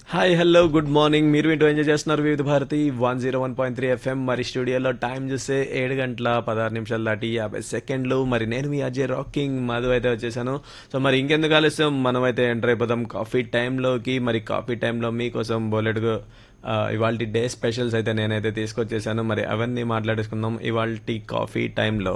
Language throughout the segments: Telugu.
హాయ్ హలో గుడ్ మార్నింగ్ మీరు వింటూ ఎంజాయ్ చేస్తున్నారు Vividh Bharati one zero one point three FM మరి స్టూడియోలో టైం చూస్తే ఏడు గంటల పదహారు నిమిషాలు దాటి యాభై సెకండ్లు మరి నేను మీ అజయ్ రాకింగ్ మధు అయితే వచ్చేసాను సో మరి ఇంకెందుకు ఆలస్యం మనం అయితే ఎంటర్ అయిపోతాం కాఫీ టైంలోకి మరి కాఫీ టైంలో మీకోసం బోలెడ్గా ఇవాళ డే స్పెషల్స్ అయితే నేనైతే తీసుకొచ్చేసాను మరి అవన్నీ మాట్లాడేసుకుందాం ఇవాళ కాఫీ టైంలో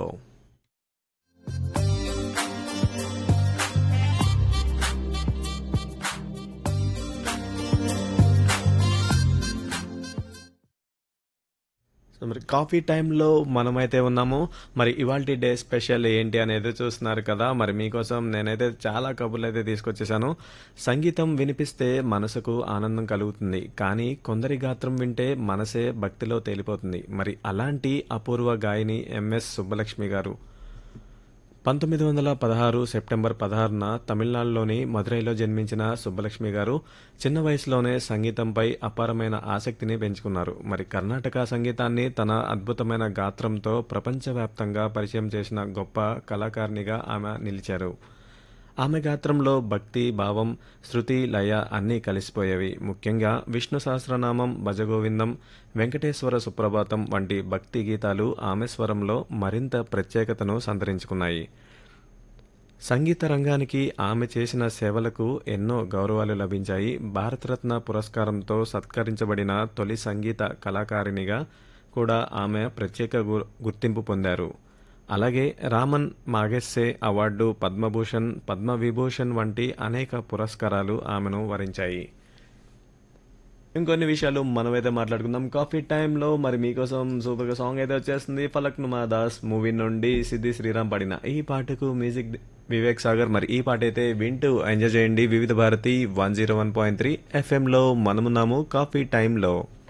సో మరి కాఫీ టైంలో మనమైతే ఉన్నాము మరి ఇవాళ డే స్పెషల్ ఏంటి అనేది చూస్తున్నారు కదా మరి మీకోసం నేనైతే చాలా కబుర్లు అయితే తీసుకొచ్చేసాను సంగీతం వినిపిస్తే మనసుకు ఆనందం కలుగుతుంది కానీ కొందరి గాత్రం వింటే మనసే భక్తిలో తేలిపోతుంది మరి అలాంటి అపూర్వ గాయని ఎంఎస్ సుబ్బలక్ష్మి గారు పంతొమ్మిది వందల పదహారు సెప్టెంబర్ పదహారున తమిళనాడులోని మదురైలో జన్మించిన సుబ్బలక్ష్మి గారు చిన్న వయసులోనే సంగీతంపై అపారమైన ఆసక్తిని పెంచుకున్నారు మరి కర్ణాటక సంగీతాన్ని తన అద్భుతమైన గాత్రంతో ప్రపంచవ్యాప్తంగా పరిచయం చేసిన గొప్ప కళాకారిణిగా ఆమె నిలిచారు ఆమె గాత్రంలో భక్తి భావం శృతి లయ అన్నీ కలిసిపోయేవి ముఖ్యంగా విష్ణు సహస్రనామం భజగోవిందం వెంకటేశ్వర సుప్రభాతం వంటి భక్తి గీతాలు ఆమె స్వరంలో మరింత ప్రత్యేకతను సంతరించుకున్నాయి సంగీత రంగానికి ఆమె చేసిన సేవలకు ఎన్నో గౌరవాలు లభించాయి భారతరత్న పురస్కారంతో సత్కరించబడిన తొలి సంగీత కళాకారిణిగా కూడా ఆమె ప్రత్యేక గు- గుర్తింపు పొందారు అలాగే Ramon Magsaysay award Padma Bhushan Padma Vibhushan వంటి అనేక పురస్కారాలు ఆమెను వరించాయి ఇంకొన్ని విషయాలు మనమైతే మాట్లాడుకుందాం కాఫీ టైంలో మరి మీకోసం సూపర్గా సాంగ్ అయితే వచ్చేస్తుంది ఫలక్ నుమా దాస్ మూవీ నుండి సిద్ధి శ్రీరామ్ పాడిన ఈ పాటకు మ్యూజిక్ వివేక్ సాగర్ మరి ఈ పాట అయితే వింటూ ఎంజాయ్ చేయండి Vividh Bharati one zero one point three ఎఫ్ఎంలో మనమున్నాము కాఫీ టైంలో